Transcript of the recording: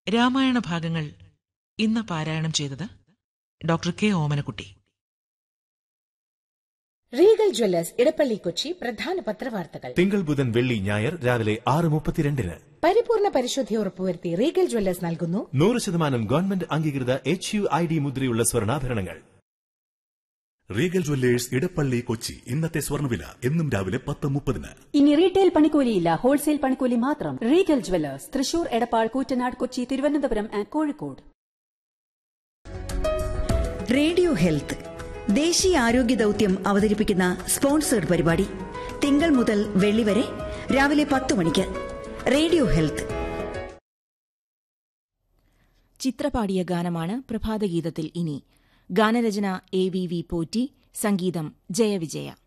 രാമായണ ഭാഗങ്ങൾ ഇന്ന് പാരായണം ചെയ്തത് doctor K Omanakutty Regal Jewellers Edappally Kochi പ്രധാന പത്രവാർത്തകൾ തിങ്കൾ ബുധൻ വെള്ളി ഞായർ രാവിലെ ആറ് മുപ്പത്തിരണ്ടിന് പരിപൂർണ പരിശുദ്ധി ഉറപ്പുവരുത്തി റീഗൽ ജ്വല്ലേഴ്സ് നൽകുന്നു നൂറ് ശതമാനം ഗവൺമെന്റ് അംഗീകൃത എച്ച് യു ഐ ഡി മുദ്രയുള്ള സ്വർണ്ണാഭരണങ്ങൾ റീഗൽ ജ്വല്ലേഴ്സ് ഇടപ്പള്ളി കൊച്ചി ഇന്നത്തെ സ്വർണ്ണവില എന്നും രാവിലെ പത്ത് മുപ്പതിന് ഇനി റീറ്റെയിൽ പണിക്കൂലിയില്ല ഹോൾസെയിൽ പണിക്കൂലി മാത്രം Regal Jewellers Thrissur Edappal Koottanad Kochi Thiruvananthapuram and Kozhikode radio health ദേശീയ ആരോഗ്യ ദൗത്യം അവതരിപ്പിക്കുന്ന സ്പോൺസേഡ് പരിപാടി തിങ്കൾ മുതൽ വെള്ളി വരെ രാവിലെ പത്ത് മണിക്ക് റേഡിയോ ഹെൽത്ത് ചിത്ര പാടിയ ഗാനമാണ് പ്രഭാതഗീതത്തിൽ ഇനി ഗാനരചന എ വി വി പോറ്റി സംഗീതം ജയവിജയ